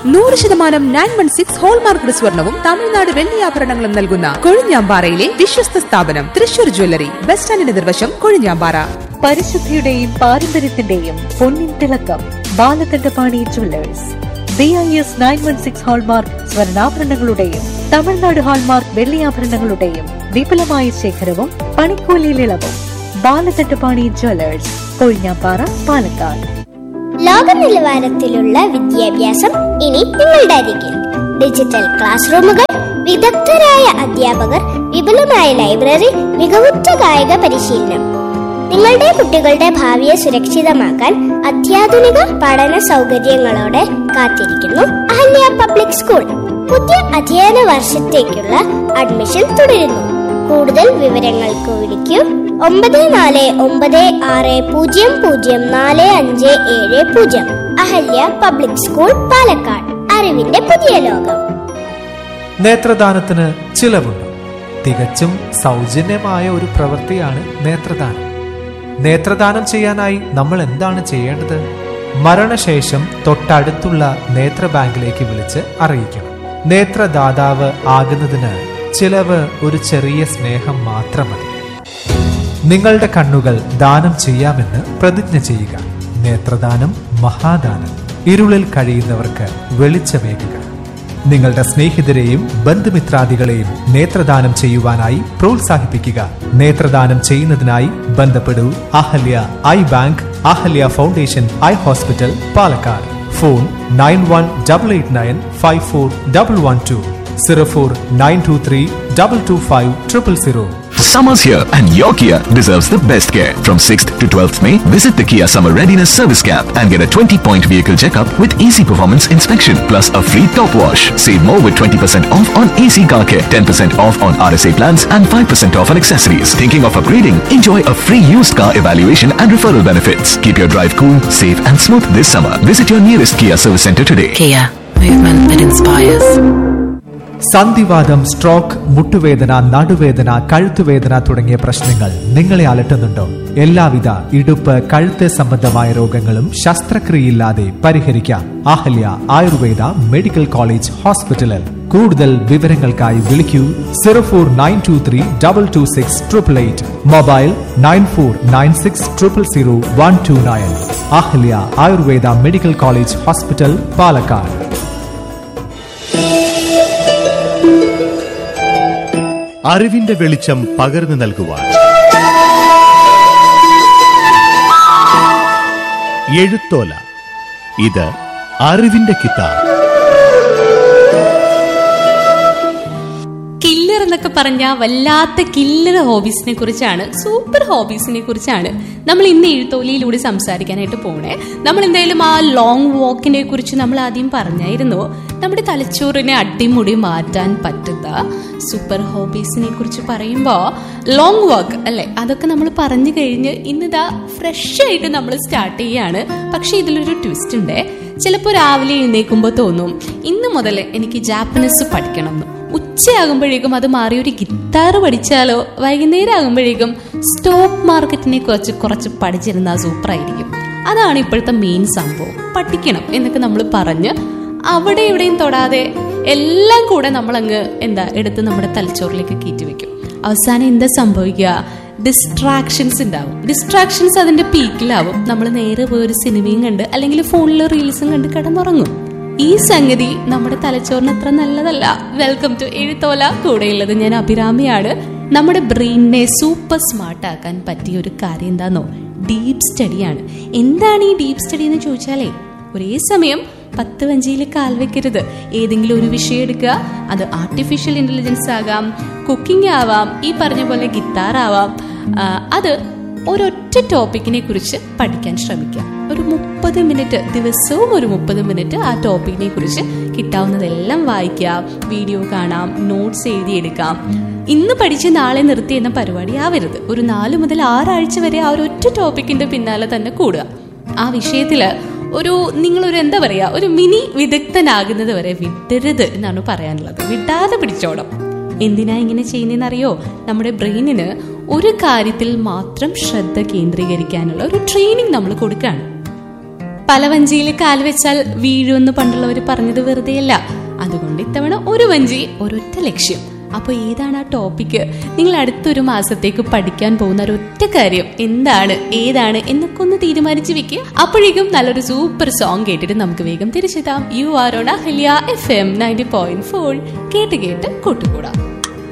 നൂറ് ശതമാനം nine one six hallmark സ്വർണവും തമിഴ്നാട് വെള്ളിയാഭരണങ്ങളും നൽകുന്ന കൊഴിഞ്ഞാമ്പാറയിലെ വിശ്വസ്ത സ്ഥാപനം തൃശൂർ ജ്വല്ലറി ബസ് സ്റ്റാൻഡിന് നിർവശം കൊഴിഞ്ഞാമ്പാറ പരിശുദ്ധിയുടെയും പാരമ്പര്യത്തിന്റെയും പൊന്നിൻ തിളക്കം Balakantapani jewellers B I S nine one six hallmark സ്വർണ്ണാഭരണങ്ങളുടെയും തമിഴ്നാട് ഹാൾമാർക്ക് വെള്ളിയാഭരണങ്ങളുടെയും വിപുലമായ ശേഖരവും പണിക്കൂലിയിൽ ഇളവും ബാലകണ്ഠപാണി ജ്വല്ലേഴ്സ് കൊഴിഞ്ഞാപ്പാറ പാലക്കാട് ലോക നിലവാരത്തിലുള്ള വിദ്യാഭ്യാസം ഇനി നിങ്ങളുടെ അരികിൽ ഡിജിറ്റൽ ക്ലാസ് റൂമുകൾ വിദഗ്ധരായ അധ്യാപകർ വിപുലമായ ലൈബ്രറി മികവുറ്റ കായിക പരിശീലനം നിങ്ങളുടെ കുട്ടികളുടെ ഭാവിയെ സുരക്ഷിതമാക്കാൻ അത്യാധുനിക പഠന സൗകര്യങ്ങളോടെ കാത്തിരിക്കുന്നു അഹല്യ പബ്ലിക് സ്കൂൾ പുതിയ അധ്യയന വർഷത്തേക്കുള്ള അഡ്മിഷൻ തുടരുന്നു കൂടുതൽ വിവരങ്ങൾക്ക് വിളിക്കൂ ഒമ്പത് നാല് ഒമ്പത് ആറ് പൂജ്യം പൂജ്യം നാല് അഞ്ച് ഏഴ് പൂജ്യം അഹല്യ പബ്ലിക് സ്കൂൾ പാലക്കാട് അറിവിന്റെ പുതിയ ലോകം നേത്രദാനത്തിന് ചിലവുണ്ട് തികച്ചും സൗജന്യമായ ഒരു പ്രവൃത്തിയാണ് നേത്രദാനം നേത്രദാനം ചെയ്യാനായി നമ്മൾ എന്താണ് ചെയ്യേണ്ടത് മരണശേഷം തൊട്ടടുത്തുള്ള നേത്ര ബാങ്കിലേക്ക് വിളിച്ച് അറിയിക്കണം നേത്രദാതാവ് ആകുന്നതിന് ചിലവ് ഒരു ചെറിയ സ്നേഹം മാത്രം മതി നിങ്ങളുടെ കണ്ണുകൾ ദാനം ചെയ്യാമെന്ന് പ്രതിജ്ഞ ചെയ്യുക നേത്രദാനം മഹാദാനം ഇരുളിൽ കഴിയുന്നവർക്ക് വെളിച്ചമേകുക നിങ്ങളുടെ സ്നേഹിതരെയും ബന്ധുമിത്രാദികളെയും നേത്രദാനം ചെയ്യുവാനായി പ്രോത്സാഹിപ്പിക്കുക നേത്രദാനം ചെയ്യുന്നതിനായി ബന്ധപ്പെടൂ Ahalya eye bank Ahalya foundation eye hospital Palakkad phone nine one double eight nine five four double one two zero four nine two three double two five triple zero Summer's here and your Kia deserves the best care. From 6th to 12th May, visit the Kia Summer Readiness Service Camp and get a 20-point vehicle checkup with easy performance inspection plus a free top wash. Save more with 20% off on AC car care, 10% off on RSA plans and 5% off on accessories. Thinking of upgrading? Enjoy a free used car evaluation and referral benefits. Keep your drive cool, safe and smooth this summer. Visit your nearest Kia service center today. Kia, movement that inspires. സന്ധിവാദം stroke മുട്ടുവേദന നടുവേദന കഴുത്തുവേദന തുടങ്ങിയ പ്രശ്നങ്ങൾ നിങ്ങളെ അലട്ടുന്നുണ്ടോ എല്ലാവിധ ഇടുപ്പ് കഴുത്ത് സംബന്ധമായ രോഗങ്ങളും ശസ്ത്രക്രിയയില്ലാതെ പരിഹരിക്കാം അഹല്യ ആയുർവേദ മെഡിക്കൽ കോളേജ് ഹോസ്പിറ്റലിൽ കൂടുതൽ വിവരങ്ങൾക്കായി വിളിക്കൂ zero four nine two three double two six triple eight mobile nine four nine six triple zero one two nine Ahalya Ayurveda medical college hospital Palakkad അറിവിന്റെ വെളിച്ചം പകർന്നു നൽകുവാൻ എഴുത്തോല ഇത് അറിവിന്റെ കിതാബ് കില്ലർ എന്നൊക്കെ പറഞ്ഞ വല്ലാത്ത കില്ലർ ഹോബീസിനെ കുറിച്ചാണ് സൂപ്പർ ഹോബീസിനെ കുറിച്ചാണ് നമ്മൾ ഇന്ന് എഴുത്തോലിയിലൂടെ സംസാരിക്കാനായിട്ട് പോണേ നമ്മൾ എന്തായാലും ആ ലോങ് വാക്കിനെ കുറിച്ച് നമ്മൾ ആദ്യം പറഞ്ഞായിരുന്നു നമ്മുടെ തലച്ചോറിനെ അടിമുടി മാറ്റാൻ പറ്റുന്ന സൂപ്പർ ഹോബീസിനെ കുറിച്ച് പറയുമ്പോൾ ലോങ് വാക്ക് അല്ലെ അതൊക്കെ നമ്മൾ പറഞ്ഞു കഴിഞ്ഞ് ഇന്നിതാ ഫ്രഷ് ആയിട്ട് നമ്മൾ സ്റ്റാർട്ട് ചെയ്യാണ് പക്ഷെ ഇതിലൊരു ട്വിസ്റ്റ് ഉണ്ട് ചിലപ്പോൾ രാവിലെ എഴുന്നേൽക്കുമ്പോൾ തോന്നും ഇന്ന് മുതൽ എനിക്ക് ജാപ്പനീസ് പഠിക്കണം എന്ന് ഉച്ചയാകുമ്പോഴേക്കും അത് മാറി ഒരു ഗിത്താർ പഠിച്ചാലോ വൈകുന്നേരം ആകുമ്പോഴേക്കും സ്റ്റോക്ക് മാർക്കറ്റിനെ കുറിച്ച് കുറച്ച് പഠിച്ചിരുന്നാൽ സൂപ്പർ ആയിരിക്കും അതാണ് ഇപ്പോഴത്തെ മെയിൻ സംഭവം പഠിക്കണം എന്നൊക്കെ നമ്മൾ പറഞ്ഞ് അവിടെ ഇവിടെയും തൊടാതെ എല്ലാം കൂടെ നമ്മൾ അങ്ങ് എന്താ എടുത്ത് നമ്മുടെ തലച്ചോറിലേക്ക് കയറ്റി വെക്കും അവസാനം എന്താ സംഭവിക്കുക ഡിസ്ട്രാക്ഷൻസ് ഉണ്ടാവും ഡിസ്ട്രാക്ഷൻസ് അതിന്റെ പീക്കിലാവും നമ്മൾ നേരെ പോയി ഒരു സിനിമയും കണ്ട് അല്ലെങ്കിൽ ഫോണിൽ റീൽസും കണ്ട് കിടന്നുറങ്ങും ഈ സംഗതി നമ്മുടെ തലച്ചോറിന് അത്ര നല്ലതല്ല വെൽക്കം ടു എഴുത്തോല കൂടെയുള്ളത് ഞാൻ അഭിരാമിയാണ് നമ്മുടെ ബ്രെയിനിനെ സൂപ്പർ സ്മാർട്ട് ആക്കാൻ പറ്റിയ ഒരു കാര്യം എന്താണെന്നോ ഡീപ് സ്റ്റഡിയാണ് എന്താണ് ഈ ഡീപ് സ്റ്റഡി എന്ന് ചോദിച്ചാലേ ഒരേ സമയം പത്ത് വഞ്ചിയിൽ കാൽ വെക്കരുത് ഏതെങ്കിലും ഒരു വിഷയം എടുക്കുക അത് ആർട്ടിഫിഷ്യൽ ഇന്റലിജൻസ് ആകാം കുക്കിംഗ് ആവാം ഈ പറഞ്ഞ പോലെ ഗിത്താർ ആവാം ആ, അത് ഒരൊറ്റ ടോപ്പിക്കിനെ കുറിച്ച് പഠിക്കാൻ ശ്രമിക്കുക ഒരു മുപ്പത് മിനിറ്റ് ദിവസവും ഒരു മുപ്പത് മിനിറ്റ് ആ ടോപ്പിക്കിനെ കുറിച്ച് കിട്ടാവുന്നതെല്ലാം വായിക്കാം വീഡിയോ കാണാം നോട്ട്സ് എഴുതിയെടുക്കാം ഇന്ന് പഠിച്ച് നാളെ നിർത്തി എന്ന പരിപാടി ആവരുത് ഒരു നാല് മുതൽ ആറാഴ്ച വരെ ആ ഒരു ഒറ്റ ടോപ്പിക്കിന്റെ പിന്നാലെ തന്നെ കൂടുക ആ വിഷയത്തില് ഒരു നിങ്ങളൊരു എന്താ പറയാ ഒരു മിനി വിദഗ്ധനാകുന്നത് വരെ വിടരുത് എന്നാണ് പറയാനുള്ളത് വിടാതെ പിടിച്ചോണം എന്തിനാ ഇങ്ങനെ ചെയ്യുന്നതെന്നറിയോ നമ്മുടെ ബ്രെയിനിന് ഒരു കാര്യത്തിൽ മാത്രം ശ്രദ്ധ കേന്ദ്രീകരിക്കാനുള്ള ഒരു ട്രെയിനിങ് നമ്മൾ കൊടുക്കുകയാണ് പല വഞ്ചിയിൽ കാൽ വെച്ചാൽ വീഴുമെന്ന് പണ്ടുള്ളവർ പറഞ്ഞത് വെറുതെയല്ല അതുകൊണ്ട് ഇത്തവണ ഒരു വഞ്ചി ഒരൊറ്റ ലക്ഷ്യം അപ്പൊ ഏതാണ് ആ ടോപ്പിക്ക് നിങ്ങൾ അടുത്തൊരു മാസത്തേക്ക് പഠിക്കാൻ പോകുന്ന ഒരൊറ്റ കാര്യം എന്താണ് ഏതാണ് എന്നൊക്കെ ഒന്ന് തീരുമാനിച്ചു വെക്കുക അപ്പോഴേക്കും നല്ലൊരു സൂപ്പർ സോങ് കേട്ടിട്ട് നമുക്ക് വേഗം തിരിച്ചെത്താം you are on Ahalya F M ninety point four കേട്ട് കേട്ട് കൂട്ടുകൂടാം